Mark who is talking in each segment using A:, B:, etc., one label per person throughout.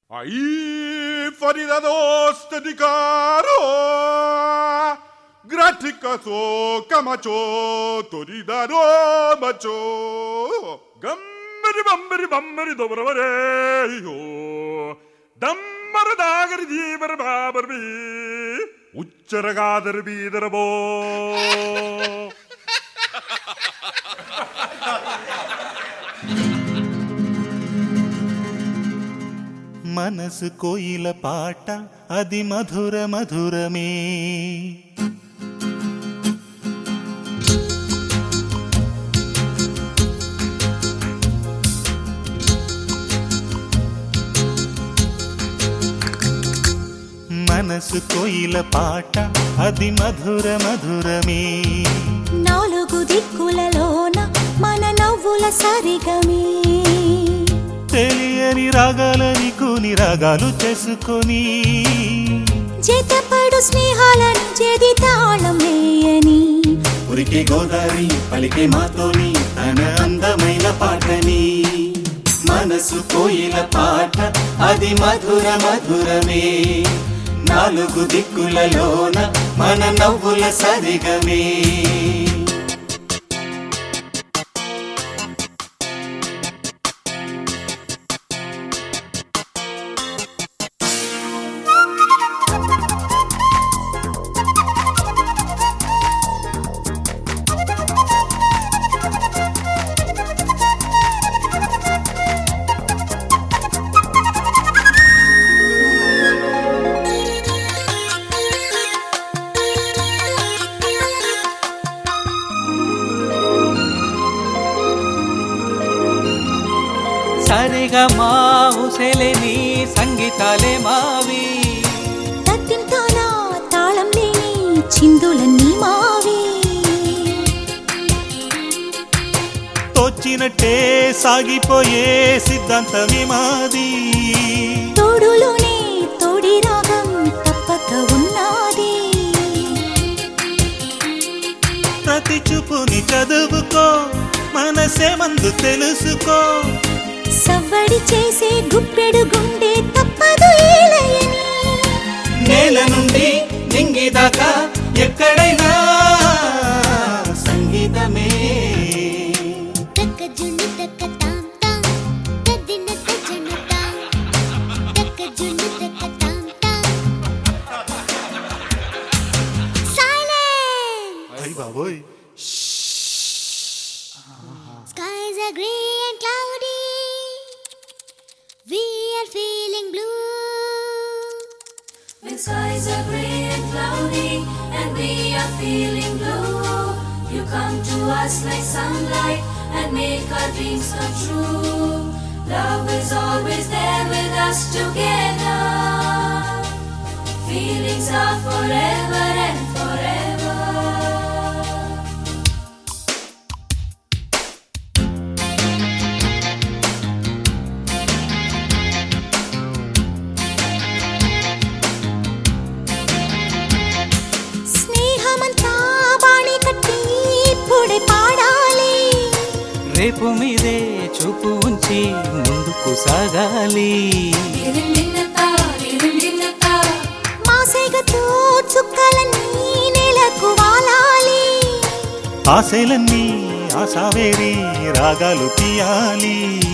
A: Ahí, faridados de caro, graticaso, camacho, toridaro, macho, gambari bambari bambari dobravareyo, దమ్మరదాగరి జీవర బాబర్బి ఉచ్చరగాదర బీదరబో
B: మనసు కోయిల పాట అది మధుర మధురమే మనసు కోయిల పాట అది మధుర మధురమే
C: నాలుగు దిక్కులలోన మన నవ్వుల సరిగమే
B: తెలియని రాగాలని కూని రాగాలు చేసుకొని
C: జతపడు స్నేహాలను చెది తాళం వేయని
B: ఉరికి గోదారి పలికే మాతోని తన అందమైన పాటని మనసు కోయిల పాట అది మధుర మధురమే నాలుగు దిక్కులలోన మన నవ్వుల సరిగమే
D: సరిగా మా ఉసెలేని సంగీతాలే మావి
C: తత్తింతానా తాళం లేని చిందులన్నీ మావి
B: తోచినట్టే సాగిపోయే సిద్ధాంతమే మాది
C: తోడులోనే తోడి రాగం తప్పక ఉన్నది
B: ప్రతి చూపుని చదువుకో మనసే మందు తెలుసుకో
C: సవ్వడి చేసే గుప్పెడు గుండె తప్పదు ఏలయని
B: నేల నుండి నింగి దాకా ఎక్కడైనా సంగీతమే
E: తక్క జున్ను తక్క తాం తాం తద్దిన తజ్జన తాం తక్క జున్ను తక్క తాం తాం సైలెన్స్
B: అయ్ బాబోయ్
E: skies are gray and cloudy we are feeling blue
F: When skies are gray and cloudy and we are feeling blue, you come to us like sunlight and make our dreams come true. Love is always there with us together. Feelings are forever and forever.
C: స్నేహమంతా బాణి కట్టి ఇప్పుడే పాడాలి
D: రేపు మీదే చూపు ఉంచి ముందుకు సాగాలి
C: మాసేగతో చుక్కలన్నీ నేలకు వాలాలి
B: ఆశలన్నీ ఆశావేరి రాగాలు తీయాలి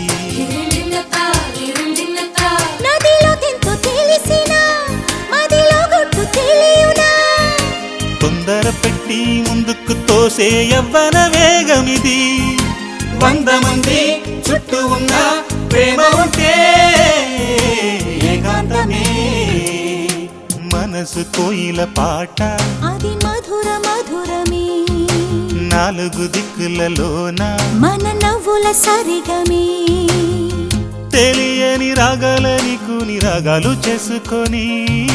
C: నదిలో తెంతో తెలిసిన మదిలో గుట్టు తెలియునా
B: తొందర పెట్టి ముందుకు తోసే యవ్వన వేగమిది వంద మంది చుట్టూ ఉన్న ప్రేమ ఉంటే ఏకాంతమే మనసు కోయిల పాట
C: అది మధుర మధురమే
B: నాలుగు దిక్కులలోన
C: మన నవ్వుల సరిగమే
B: తెలియని రాగాలని కూని రాగాలు చేసుకొని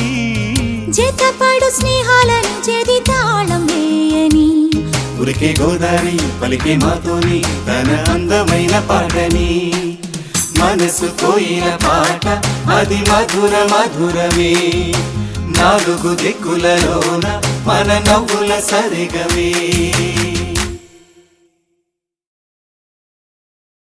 C: జతపడు స్నేహాలను చెది తాళం వేయని
B: ఉరికే గోదారి పలికే మాతోని తన అందమైన పాటని మనసు కోయిన పాట అది మధుర మధురమే నాలుగు దిక్కులలోన మన నవ్వుల సరిగమే